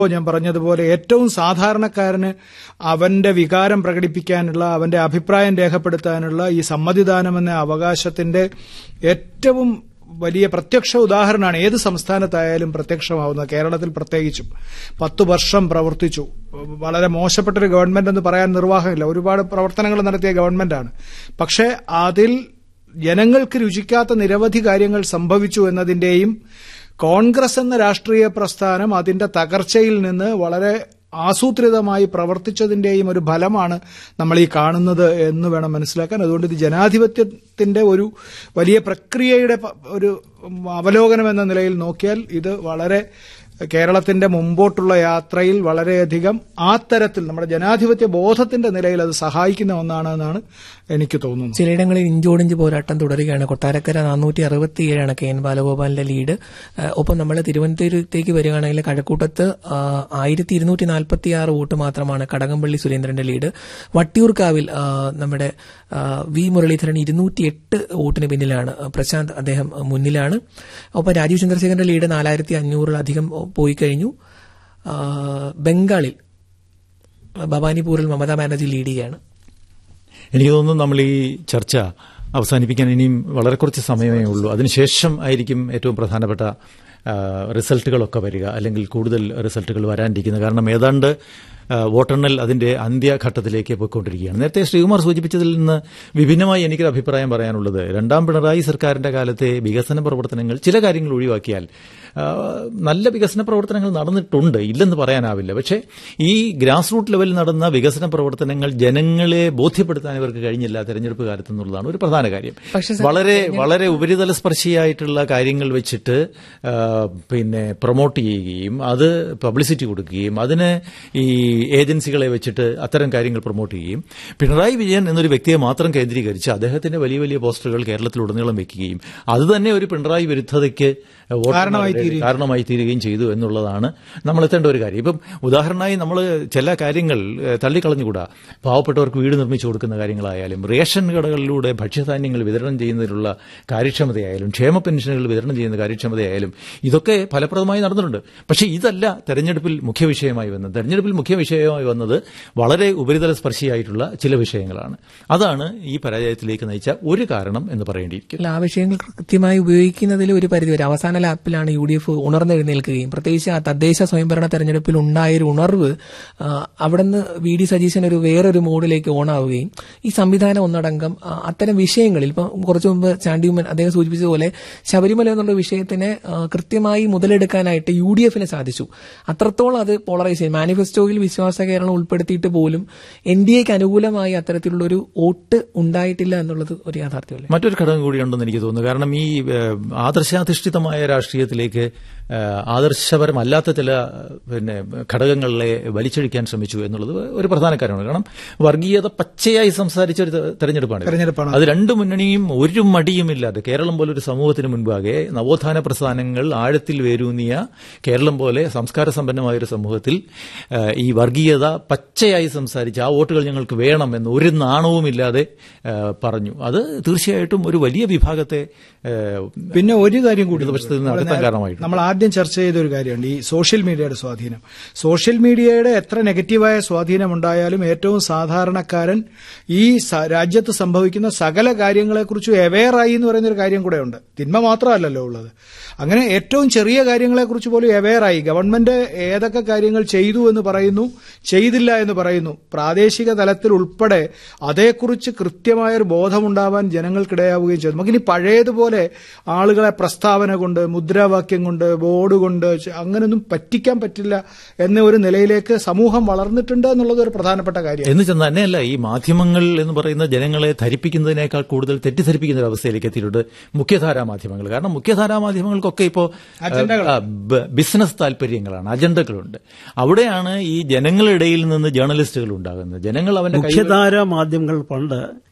ഞാൻ പറഞ്ഞതുപോലെ ഏറ്റവും സാധാരണക്കാരന് അവന്റെ വികാരം പ്രകടിപ്പിക്കാനുള്ള അവന്റെ അഭിപ്രായം രേഖപ്പെടുത്താനുള്ള ഈ സമ്മതിദാനം എന്ന അവകാശത്തിന്റെ ഏറ്റവും വലിയ പ്രത്യക്ഷ ഉദാഹരണമാണ് ഏത് സംസ്ഥാനത്തായാലും പ്രത്യക്ഷമാവുന്നത് കേരളത്തിൽ പ്രത്യേകിച്ചും പത്തു വർഷം പ്രവർത്തിച്ചു വളരെ മോശപ്പെട്ടൊരു ഗവൺമെന്റ് എന്ന് പറയാൻ നിർവാഹമില്ല ഒരുപാട് പ്രവർത്തനങ്ങൾ നടത്തിയ ഗവൺമെന്റാണ് പക്ഷേ അതിൽ ജനങ്ങൾക്ക് രുചിക്കാത്ത നിരവധി കാര്യങ്ങൾ സംഭവിച്ചു എന്നതിന്റെയും കോൺഗ്രസ് എന്ന രാഷ്ട്രീയ പ്രസ്ഥാനം അതിന്റെ തകർച്ചയിൽ നിന്ന് വളരെ ആസൂത്രിതമായി പ്രവർത്തിച്ചതിന്റെയും ഒരു ഫലമാണ് നമ്മൾ ഈ കാണുന്നത് എന്ന് വേണം മനസ്സിലാക്കാൻ അതുകൊണ്ട് ഇത് ജനാധിപത്യത്തിന്റെ ഒരു വലിയ പ്രക്രിയയുടെ പ- ഒരു അവലോകനം എന്ന നിലയിൽ നോക്കിയാൽ ഇത് വളരെ കേരളത്തിന്റെ മുമ്പോട്ടുള്ള യാത്രയിൽ വളരെയധികം ആ തരത്തിൽ നമ്മുടെ ജനാധിപത്യ ബോധത്തിന്റെ നിലയിൽ അത് സഹായിക്കുന്ന ഒന്നാണ് എന്നാണ് എനിക്ക് തോന്നുന്നത് ചിലയിടങ്ങളിൽ ഇഞ്ചോടിഞ്ച് പോരാട്ടം തുടരുകയാണ് കൊട്ടാരക്കര നാനൂറ്റി അറുപത്തിയേഴാണ് കെ എൻ ബാലഗോപാലിന്റെ ലീഡ് ആ, ഒപ്പം നമ്മൾ തിരുവനന്തപുരത്തേക്ക് വരികയാണെങ്കിൽ കഴക്കൂട്ടത്ത് ആയിരത്തി ഇരുന്നൂറ്റി നാൽപ്പത്തി ആറ് വോട്ട് മാത്രമാണ് കടകംപള്ളി സുരേന്ദ്രന്റെ ലീഡ് വട്ടിയൂർക്കാവിൽ ആ, നമ്മുടെ ആ, വി മുരളീധരൻ ഇരുന്നൂറ്റി എട്ട് വോട്ടിന് പിന്നിലാണ് പ്രശാന്ത് അദ്ദേഹം മുന്നിലാണ് ഒപ്പം രാജീവ് ചന്ദ്രശേഖരന്റെ ലീഡ് നാലായിരത്തി അഞ്ഞൂറിലധികം പോയി കഴിഞ്ഞു ആ, ബംഗാളിൽ ഭവാനിപൂരിൽ മമതാ ബാനർജി ലീഡ് ചെയ്യുകയാണ് എനിക്ക് തോന്നുന്നു നമ്മൾ ഈ ചർച്ച അവസാനിപ്പിക്കാൻ ഇനിയും വളരെ കുറച്ച് സമയമേ ഉള്ളൂ അതിനുശേഷം ആയിരിക്കും ഏറ്റവും പ്രധാനപ്പെട്ട ആ, റിസൾട്ടുകളൊക്കെ വരിക അല്ലെങ്കിൽ കൂടുതൽ റിസൾട്ടുകൾ വരാനിരിക്കുന്നത് കാരണം ഏതാണ്ട് ആ, വോട്ടെണ്ണൽ അതിന്റെ അന്ത്യഘട്ടത്തിലേക്ക് പോയിക്കൊണ്ടിരിക്കുകയാണ് നേരത്തെ ശ്രീകുമാർ സൂചിപ്പിച്ചതിൽ നിന്ന് വിഭിന്നമായി എനിക്കൊരു അഭിപ്രായം പറയാനുള്ളത് രണ്ടാം പിണറായി സർക്കാരിന്റെ കാലത്തെ വികസന പ്രവർത്തനങ്ങൾ ചില കാര്യങ്ങൾ ഒഴിവാക്കിയാൽ ആ, നല്ല വികസന പ്രവർത്തനങ്ങൾ നടന്നിട്ടുണ്ട് ഇല്ലെന്ന് പറയാനാവില്ല പക്ഷേ ഈ ഗ്രാസ് റൂട്ട് ലെവലിൽ നടന്ന വികസന പ്രവർത്തനങ്ങൾ ജനങ്ങളെ ബോധ്യപ്പെടുത്താൻ ഇവർക്ക് കഴിഞ്ഞില്ല തെരഞ്ഞെടുപ്പ് കാലത്ത് എന്നുള്ളതാണ് ഒരു പ്രധാന കാര്യം പക്ഷേ സർ, വളരെ വളരെ ഉപരിതല സ്പർശിയായിട്ടുള്ള കാര്യങ്ങൾ വെച്ചിട്ട് ആ, പിന്നെ പ്രൊമോട്ട് ചെയ്യുകയും അത് പബ്ലിസിറ്റി കൊടുക്കുകയും അതിന് ഈ ഏജൻസികളെ വെച്ചിട്ട് അത്തരം കാര്യങ്ങൾ പ്രൊമോട്ട് ചെയ്യുകയും പിണറായി വിജയൻ എന്നൊരു വ്യക്തിയെ മാത്രം കേന്ദ്രീകരിച്ച് അദ്ദേഹത്തിന്റെ വലിയ വലിയ പോസ്റ്ററുകൾ കേരളത്തിലുടനീളം വെക്കുകയും അത് തന്നെ ഒരു പിണറായി വിരുദ്ധതയ്ക്ക് കാരണമായി വോട്ടർമാരുടെ കാരണമായി തീരുകയും ചെയ്തു എന്നുള്ളതാണ് നമ്മൾ എത്തേണ്ട ഒരു കാര്യം ഇപ്പം ഉദാഹരണമായി നമ്മൾ ചില കാര്യങ്ങൾ ഏഹ്, തള്ളിക്കളഞ്ഞുകൂടാ പാവപ്പെട്ടവർക്ക് വീട് നിർമ്മിച്ചു കൊടുക്കുന്ന കാര്യങ്ങളായാലും റേഷൻ കടകളിലൂടെ ഭക്ഷ്യധാന്യങ്ങൾ വിതരണം ചെയ്യുന്നതിനുള്ള കാര്യക്ഷമതയായാലും ക്ഷേമ പെൻഷനുകൾ വിതരണം ചെയ്യുന്ന കാര്യക്ഷമതയായാലും ഇതൊക്കെ ഫലപ്രദമായി നടന്നിട്ടുണ്ട് പക്ഷേ ഇതല്ല തെരഞ്ഞെടുപ്പിൽ മുഖ്യ വിഷയമായി വന്നത് തെരഞ്ഞെടുപ്പിൽ മുഖ്യ വിഷയമായി വന്നത് വളരെ ഉപരിതല സ്പർശിയായിട്ടുള്ള ചില വിഷയങ്ങളാണ് അതാണ് ഈ പരാജയത്തിലേക്ക് നയിച്ച ഒരു കാരണം എന്ന് പറയേണ്ടിയിരിക്കുന്നു അല്ല, ആ വിഷയങ്ങൾ കൃത്യമായി ഉപയോഗിക്കുന്നതിൽ ഒരു പരിധിവരെ അവസാന ലാപ്പിലാണ് യു ഡി എഫ് ഉണർന്നെഴുന്നേൽക്കുകയും പ്രത്യേകിച്ച് ആ തദ്ദേശ സ്വയംഭരണ തെരഞ്ഞെടുപ്പിൽ ഉണ്ടായൊരു ഉണർവ് ആ, അവിടുന്ന് വി ഡി സതീശൻ ഒരു വേറൊരു മോഡിലേക്ക് ഓണാവുകയും ഈ സംവിധാനം ഒന്നടങ്കം ആ, അത്തരം വിഷയങ്ങളിൽ ഇപ്പം കുറച്ചു മുമ്പ് ചാണ്ടിയുമ്മൻ അദ്ദേഹം സൂചിപ്പിച്ചതുപോലെ ശബരിമല എന്നുള്ള വിഷയത്തിനെ ആ, കൃത്യമായി മുതലെടുക്കാനായിട്ട് യു ഡി എഫിന് സാധിച്ചു അത്രത്തോളം അത് പോളറൈസ് ചെയ്യും മാനിഫെസ്റ്റോയിൽ വിശ്വാസ കേരളം ഉൾപ്പെടുത്തിയിട്ട് പോലും എൻ ഡി എക്ക് അനുകൂലമായി അത്തരത്തിലുള്ള ഒരു വോട്ട് ഉണ്ടായിട്ടില്ല എന്നുള്ളത് ഒരു യാഥാർത്ഥ്യമല്ലേ മറ്റൊരു ഘടകം കൂടിയുണ്ടെന്ന് എനിക്ക് തോന്നുന്നു കാരണം ഈ ഏഹ്, ആദർശാധിഷ്ഠിതമായ രാഷ്ട്രീയത്തിലേക്ക് ഏഹ്, ആദർശപരമല്ലാത്ത ചില പിന്നെ ഘടകങ്ങളെ വലിച്ചഴിക്കാൻ ശ്രമിച്ചു എന്നുള്ളത് ഒരു പ്രധാന കാര്യമാണ് കാരണം വർഗീയത പച്ചയായി സംസാരിച്ച ഒരു തെ- തെരഞ്ഞെടുപ്പാണ് ഇത്. തെരഞ്ഞെടുപ്പാണ്. അത് രണ്ടു മുന്നണിയും ഒരു മടിയുമില്ലാതെ കേരളം പോലൊരു സമൂഹത്തിന് മുൻപാകെ നവോത്ഥാന പ്രസ്ഥാനങ്ങൾ ആഴത്തിൽ വേരൂന്നിയ കേരളം പോലെ സംസ്കാര സമ്പന്നമായ ഒരു സമൂഹത്തിൽ ഏഹ്, ഈ വർഗീയത പച്ചയായി സംസാരിച്ച് ആ വോട്ടുകൾ ഞങ്ങൾക്ക് വേണം എന്ന് ഒരു നാണവുമില്ലാതെ ഏഹ്, പറഞ്ഞു അത് തീർച്ചയായിട്ടും ഒരു വലിയ വിഭാഗത്തെ ഏഹ്, പിന്നെ ഒരു കാര്യം കൂടി ഇടതുപക്ഷത്തിൽ നിന്ന് അകറ്റാൻ കാരണമായിട്ടുണ്ട്. നമ്മൾ ആദ്യം ചർച്ച ചെയ്ത ഒരു കാര്യമുണ്ട് ഈ സോഷ്യൽ മീഡിയയുടെ സ്വാധീനം സോഷ്യൽ മീഡിയയുടെ എത്ര നെഗറ്റീവായ സ്വാധീനം ഉണ്ടായാലും ഏറ്റവും സാധാരണക്കാരൻ ഈ സ- രാജ്യത്ത് സംഭവിക്കുന്ന സകല കാര്യങ്ങളെക്കുറിച്ചും അവെയറായി എന്ന് പറയുന്ന ഒരു കാര്യം കൂടെ ഉണ്ട് തിന്മ മാത്രമല്ലല്ലോ ഉള്ളത് അങ്ങനെ ഏറ്റവും ചെറിയ കാര്യങ്ങളെക്കുറിച്ച് പോലും അവെയറായി ഗവൺമെന്റ് ഏതൊക്കെ കാര്യങ്ങൾ ചെയ്തു എന്ന് പറയുന്നു ചെയ്തില്ല എന്ന് പറയുന്നു പ്രാദേശിക തലത്തിൽ ഉൾപ്പെടെ അതേക്കുറിച്ച് കൃത്യമായ ഒരു ബോധമുണ്ടാവാൻ ജനങ്ങൾക്കിടയാവുകയും ചെയ്തു നമുക്കിനി പഴയതുപോലെ ആളുകളെ പ്രസ്താവന കൊണ്ട് മുദ്രാവാക്യം കൊണ്ട് ബോർഡ് കൊണ്ട് ച- അങ്ങനെയൊന്നും പറ്റിക്കാൻ പറ്റില്ല എന്ന ഒരു നിലയിലേക്ക് സമൂഹം വളർന്നിട്ടുണ്ട് എന്നുള്ളത് ഒരു പ്രധാനപ്പെട്ട കാര്യം എന്ന് ചെന്ന് തന്നെയല്ല ഈ മാധ്യമങ്ങൾ എന്ന് പറയുന്ന ജനങ്ങളെ ധരിപ്പിക്കുന്നതിനേക്കാൾ കൂടുതൽ തെറ്റിദ്ധരിപ്പിക്കുന്ന ഒരു അവസ്ഥയിലേക്ക് എത്തിയിട്ടുണ്ട് മുഖ്യധാരാ മാധ്യമങ്ങൾ കാരണം മുഖ്യധാരാ മാധ്യമങ്ങൾക്കൊക്കെ ഇപ്പോൾ അജണ്ടകൾ. ബിസിനസ് താല്പര്യങ്ങളാണ് അജണ്ടകളുണ്ട് അവിടെയാണ് ഈ ജനങ്ങളിടയിൽ നിന്ന് ജേർണലിസ്റ്റുകൾ ഉണ്ടാകുന്നത് ജനങ്ങൾ അവന്റെ കൈ മുഖ്യധാര മാധ്യമങ്ങൾ പണ്ട്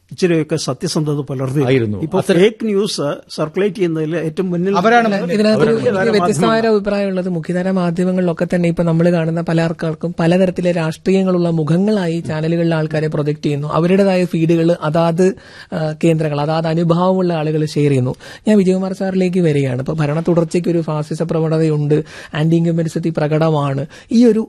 ഇച്ചിരിയൊക്കെ സത്യസന്ധത പുലർത്തി ആയിരുന്നു. ഇപ്പൊ ഫേക്ക് ന്യൂസ് സർക്കുലേറ്റ് ചെയ്യുന്നതിൽ ഏറ്റവും മുന്നിൽ അവരാണ് ഇതിനകത്ത് ഒരു എനിക്ക് വ്യത്യസ്തമായ ഒരു അഭിപ്രായമുള്ളത് മുഖ്യധാര മാധ്യമങ്ങളിലൊക്കെ തന്നെ ഇപ്പൊ നമ്മൾ കാണുന്ന പല ആൾക്കാർക്കും പലതരത്തിലെ രാഷ്ട്രീയങ്ങളുള്ള മുഖങ്ങളായി ചാനലുകളിലെ ആൾക്കാരെ പ്രൊജക്ട് ചെയ്യുന്നു അവരുടേതായ ഫീഡുകൾ അതാത് ആ, കേന്ദ്രങ്ങൾ അതാത് അനുഭവമുള്ള ആളുകൾ ഷെയർ ചെയ്യുന്നു ഞാൻ വിജയകുമാർ സാറിലേക്ക് വരികയാണ് ഇപ്പൊ ഭരണ തുടർച്ചയ്ക്ക് ഒരു ഫാസിസ പ്രവണതയുണ്ട് ആന്റി ഇൻകമ്പൻസി പ്രകടമാണ് ഈ ഒരു